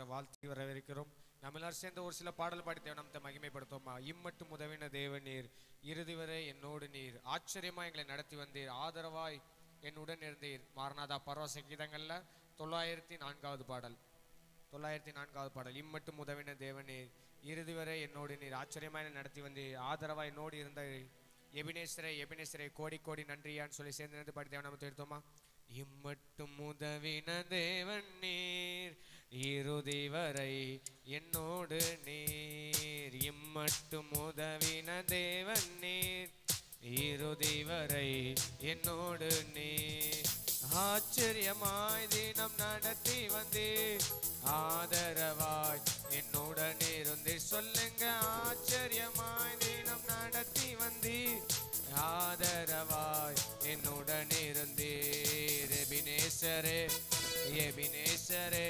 நாமத்தை வாழ்த்தி வரவேற்கிறோம் நம்ம எல்லாரும் சேர்ந்து ஒரு சில பாடல் பாடி தேவ நாமத்தை மகிமைப்படுத்துவோமா இம்மட்டும் உதவின தேவ நீர் இறுதி வரை என்னோடு நீர் ஆச்சரியமா எங்களை நடத்தி வந்தீர் ஆதரவாய் என்னுடன் இருந்தீர் மாரநாதா பரவச கீதங்கள்ல தொள்ளாயிரத்தி நான்காவது பாடல் தொள்ளாயிரத்தி நான்காவது பாடல் இம்மட்டும் உதவின தேவனே இறுதி வரை என்னோடு நீர் ஆச்சரியமாக என்னை நடத்தி வந்து ஆதரவா என்னோடு இருந்த எபினேஸ்வரை எபினேஸ்வரை கோடி கோடி நன்றியான்னு சொல்லி சேர்ந்து நின்று பாடி தேவன் நம்ம எடுத்தோமா இம்மட்டும் உதவின தேவன் நீர் இறுதி வரை என்னோடு நீர் இம்மட்டும் உதவின தேவன் நீர் இறுதி வரை என்னோடு நீர் ஆச்சரியமாய் தினம் நடத்தி வந்தீர் ஆதரவாய் என்னுடன் இருந்து சொல்லுங்க ஆச்சரியமாய் தினம் நடத்தி வந்தீர் ஆதரவாய் என்னுடன் இருந்தீர் எபினேசரே எபினேசரே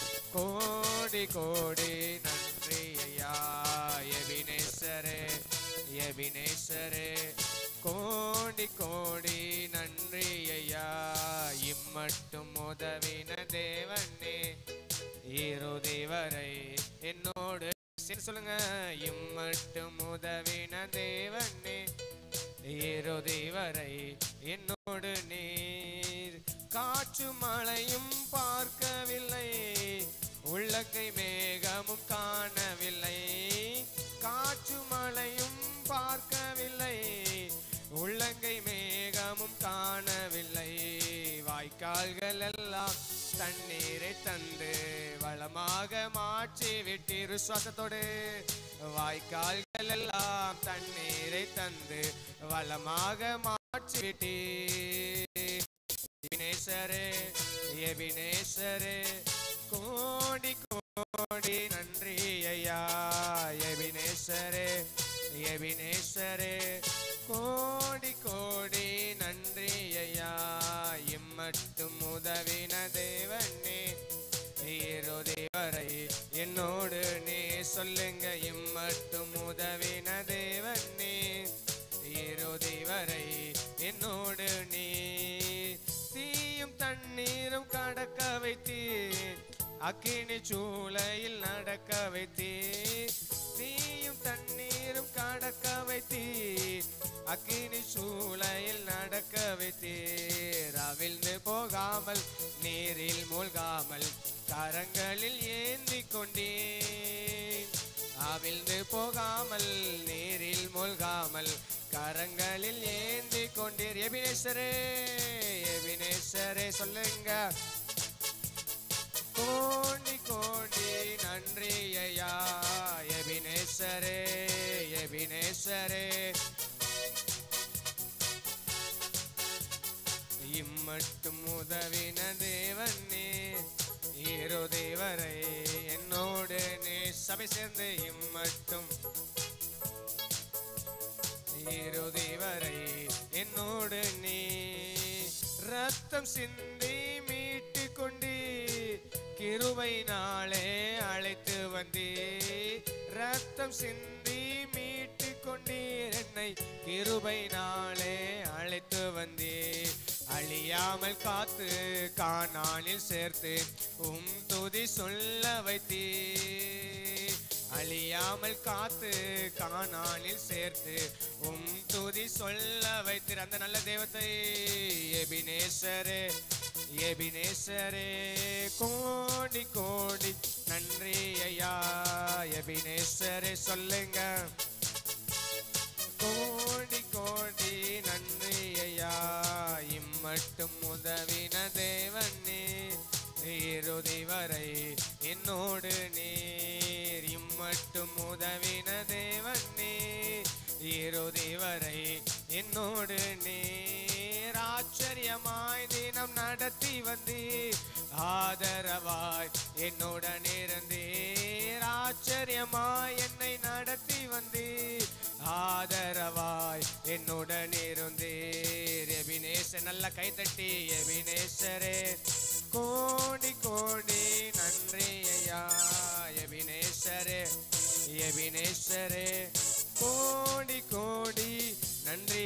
கோடி கோடி நன்றி ஐயா எபினேசரே எபினேசரே கோடி கோடி நன்றி ஐயா இம்மட்டும் உதவின தேவனே இறுதி வரை என்னோடு சரி சொல்லுங்க இம்மட்டும் உதவின தேவனே இறுதி வரை என்னோடு நீர் காற்று மழையும் பார்க்கவில்லை உள்ளங்கை மேகமும் காணவில்லை காற்று மழையும் பார்க்கவில்லை உள்ளங்கை மேகமும் காணவில்லை வாய்க்கால்கள் எல்லாம் தண்ணீரை தந்து வளமாக மாற்றி விட்டீர் சுவாசத்தோடு வாய்க்கால்கள் எல்லாம் தண்ணீரை தந்து வளமாக மாற்றி விட்டீர் எபினேசரே எபினேசரே கோடி கோடி நன்றி ஐயா எபினேசரே எபினேசரே கோடி கோடி நன்றி ஐயா இம்மட்டும் உதவின தேவனே இறுதி வரை என்னோடு நீ சொல்லுங்க இம்மட்டும் உதவின தேவனே இறுதி வரை என்னோடு நீ தீயும் தண்ணீரும் கடக்க வைத்தீர் அக்கினி சூளையில் நடக்க வைத்தீர் தீயும் தண்ணீரும் கடக்க வைத்தீர் அக்கினி சூளையில் நடக்க வைத்தீர் அவிழ்ந்து போகாமல் நீரில் மூழ்காமல் கரங்களில் ஏந்தி கொண்டேன் அவிழ்ந்து போகாமல் நீரில் மூழ்காமல் கரங்களில் ஏந்தி கொண்டீர் எபினேஸ்வரே எபினேஸ்வரே சொல்லுங்க கோடி கோடி நன்றி ஐயா எபினேஸ்வரே எபினேஸ்வரே இம்மட்டும் உதவின தேவனே இறுதி வரை என்னோடு நீ சபை சேர்ந்து இம்மட்டும் இறுதி வரை என்னோடு நீ ரத்தம் சிந்தி மீட்டு கொண்டு கிருபை நாளே அழைத்து வந்தே ரத்தம் சிந்தி மீட்டு கொண்டீர் என்னை கிருபை நாளே அழைத்து வந்தே அழியாமல் காத்து காணானில் சேர்த்து உம் துதி சொல்ல வைத்தே அழியாமல் காத்து காணானில் சேர்த்து உம் துதி சொல்ல வைத்திரு அந்த நல்ல தெய்வத்தை எபினேஸ்வரே எபினேஸ்வரே கோடி கோடி நன்றி ஐயா எபினேஸ்வரே சொல்லுங்க கோடி கோடி நன்றி ஐயா இம்மட்டும் உதவின தேவனே இறுதி வரை என்னோடு நீர் இம்மட்டும் உதவின தேவனே இறுதி வரை என்னோடு நீர் ஆச்சரியமாய் தினம் நடத்தி வந்தீர் ஆதரவாய் என்னுடன் இருந்தீர் ஆச்சரியமாய் என்னை நடத்தி வந்தீர் ஆதரவாய் என்னுடன் இருந்தீர் எபினேச நல்ல கைத்தட்டி எபினேசரே கோடி கோடி நன்றி ஐயா எபினேசரே எபினேசரே கோடி கோடி நன்றி ஐயா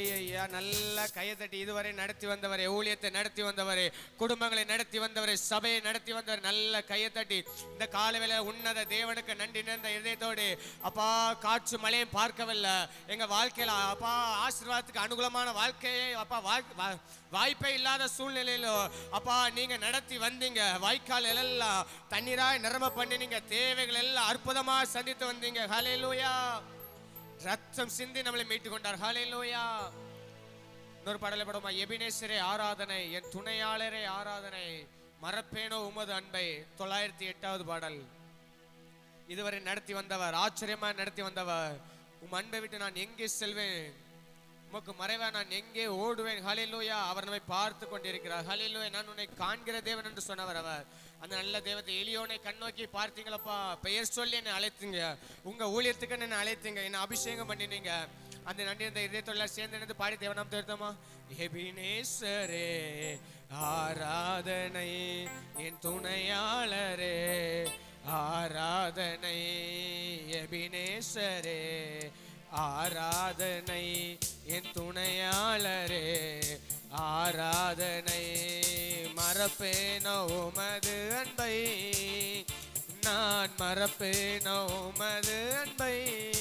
நல்ல கையை தட்டி இதுவரை நடத்தி வந்தவரே ஊழியத்தை நடத்தி வந்தவரே குடும்பங்களை நடத்தி வந்தவரே சபையை நடத்தி வந்தவர் நல்ல கையை தட்டி இந்த காலவேளை உன்னத தேவனுக்கு நன்றி நேர்ந்த இதயத்தோடு அப்பா காற்று மழையும் பார்க்கவில்லை எங்க வாழ்க்கையில அப்பா ஆசீர்வாதத்துக்கு அனுகூலமான வாழ்க்கையை அப்பா வாழ்- வா- வாய்ப்பே இல்லாத சூழ்நிலையிலோ அப்பா நீங்க நடத்தி வந்தீங்க வாய்க்கால் எல்லாம் தண்ணீராய் நிரம்ப பண்ணி நீங்க தேவைகள் எல்லாம் அற்புதமா சந்தித்து வந்தீங்க ஹalleluya ரத்தம் சிந்தி நம்மளை மீட்டு கொண்டார் ஹalleluya இன்னொரு பாடலை படமா எபினேசரே ஆராதனை என் துணையாளரே ஆராதனை மறப்பேனோ உமது அன்பை தொள்ளாயிரத்தி எட்டாவது பாடல் இதுவரை நடத்தி வந்தவர் ஆச்சரியமா நடத்தி வந்தவர் உம் அன்பை விட்டு நான் எங்கே செல்வேன் உமக்கு மறைவா நான் எங்கே ஓடுவேன் ஹalleluya அவர் நம்மை பார்த்து கொண்டிருக்கிறார் ஹalleluya நான் உன்னை காண்கிற தேவன் என்று சொன்னவர் அவர் அந்த நல்ல தேவத்தை எளியோனை கண்ணோக்கி பார்த்தீங்களப்பா பெயர் சொல்லி என்னை அழைத்தீங்க உங்க ஊழியத்துக்கு என்னை அழைத்தீங்க என்னை அபிஷேகம் பண்ணினீங்க அந்த நன்றி அந்த இதயத்தொழில சேர்ந்து இணைந்து பாடி தேவனாம் திருத்தமா எபினேசரே ஆராதனை என் துணையாளரே ஆராதனை எபினேசரே ஆராதனை என் துணையாளரே ஆராதனை மறப்பேனோ உமது அன்பை நான் மறப்பேனோ உமது அன்பை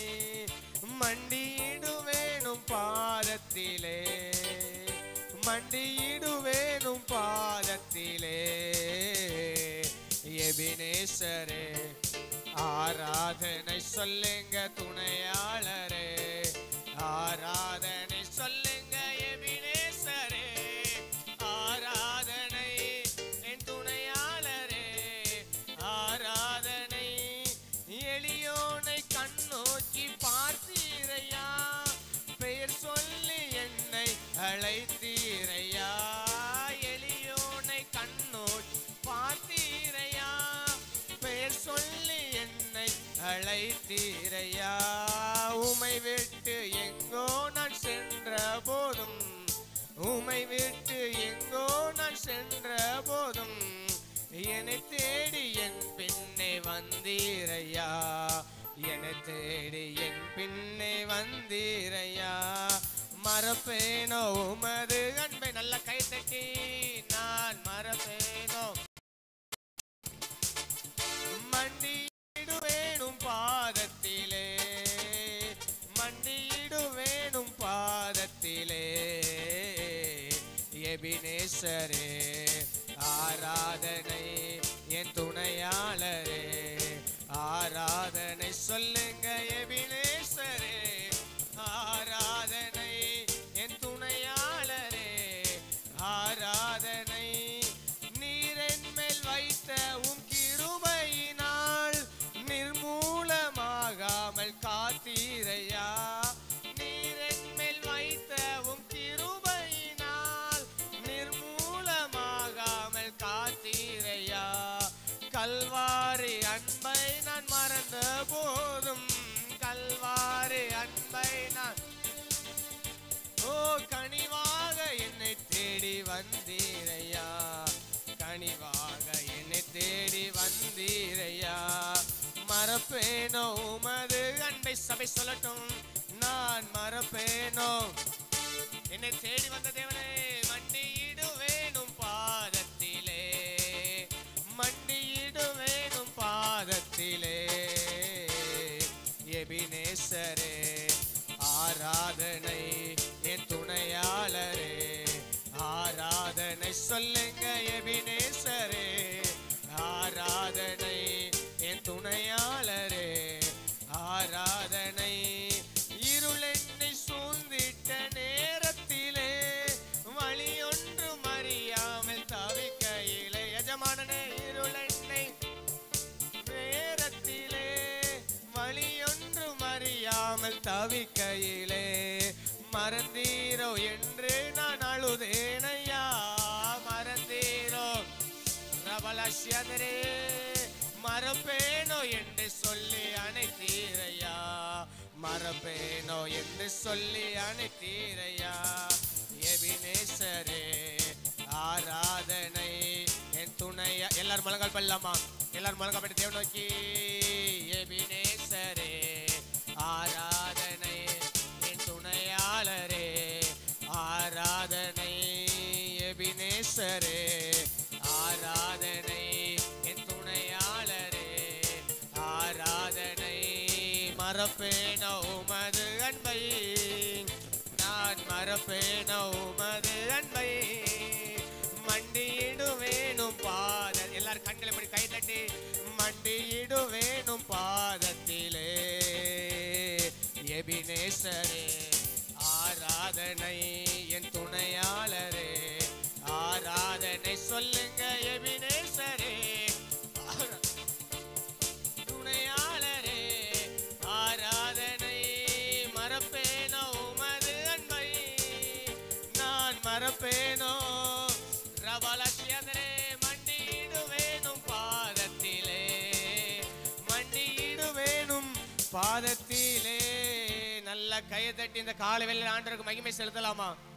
மண்டியிடுவேனும் பாதத்திலே மண்டியிடுவேனும் பாதத்திலே எபினேசரே ஆராதனை சொல்லுங்க துணையாளரே ஆராதனை சொல்லுங்க எபினேசரே ஆராதனை என் துணையாளரே ஆராதனை எளியோனை கண்ணோக்கி பார்த்தீரையா பெயர் சொல்லி என்னை அழைத்தீரையா எளியோனை கண்ணோக்கி பார்த்தீரையா பெயர் சொல்லி என்னை அழைத்தீரையா உமை விட்டு எங்கோ நான் சென்ற போதும் உமை விட்டு எங்கோ நான் சென்ற போதும் என்னை தேடி என் பின்னே வந்தீரையா என்னை தேடி என் பின்னே வந்தீரையா மறப்பேனோ உமது அன்பை நல்ல கை தட்டி நான் மறப்பேனோ மண்டியிடுவேனும் பாதத்திலே மண்டியிடுவேனும் பாதத்திலே எபினேசரே ஆராதனை என் துணையாளரே ஆராதனை சொல்லுங்க எபினேசரே ஆராதனை என் துணையாளரே ஆராதனை நீரென் மேல் வைத்த உம் கிருபையினால் நிர்மூலமாகாமல் காத்தீரையா நீரென் மேல் வைத்த உம் கிருபையினால் நிர்மூலமாகாமல் காத்தீரையா கல்வாரி அன்பை நான் மறந்த போதும் கல்வாரி அன்பை நான் ஓ கனிவாக என்னை தேடி வந்தீரையா கனிவாக என்னை தேடி வந்தீரையா மறப்பேனோ உமது அன்பை சபை சொல்லட்டும் நான் மறப்பேனோ என்னை தேடி வந்த தேவனே மண்டியிடுவேனும் பாதத்திலே மண்டியிடுவேனும் பாதத்திலே எபினேசரே ஆராதனை என் துணையாளரே ஆராதனை சொல்லுங்க எபினேசரே ஆராதனை என் துணையாளரே ஆராதனை இருள் என்னை சூழ்ந்திட்ட நேரத்திலே வழியொன்றும் அறியாமல் தவிக்கையிலே எஜமானனே இருள் என்னை நேரத்திலே வழியொன்றும் அறியாமல் தவிக்கையிலே மறந்தீரோ என்று நான் அழுதேனையா மறந்தீரோ ரபலஷ்யதரே மறப்பேனோ என்று சொல்லி அணைத்தீரையா மறப்பேனோ என்று சொல்லி அணைத்தீரையா எபினேசரே ஆராதனை என் துணையா எல்லாரும் முழங்கால் பண்ணலாமா எல்லாரும் முழங்கால் பண்ணி தேவ நோக்கி எபினேசரே ஆராதனை என் துணையாளரே மறப்பேனோ உமது அன்பை நான் மறப்பேனோ உமது அன்பை மண்டியிடுவேனும் பாத எல்லாரும் கண்களை இப்படி கை தட்டி மண்டியிடுவேனும் பாதத்திலே எபினேசரே ஆராதனை என் துணையாளரே ஆராதனை சொல்லுங்க எபினேசரே ஆரா- துணையாளரே ஆராதனை மறப்பேனோ உமது அன்பை நான் மறப்பேனோ ரபலட்சியதரே மண்டியிடுவேனும் பாதத்திலே மண்டியிடுவேனும் பாதத்திலே நல்ல கையை தட்டி இந்த காலை வேளையில் ஆண்டவருக்கு மகிமை செலுத்தலாமா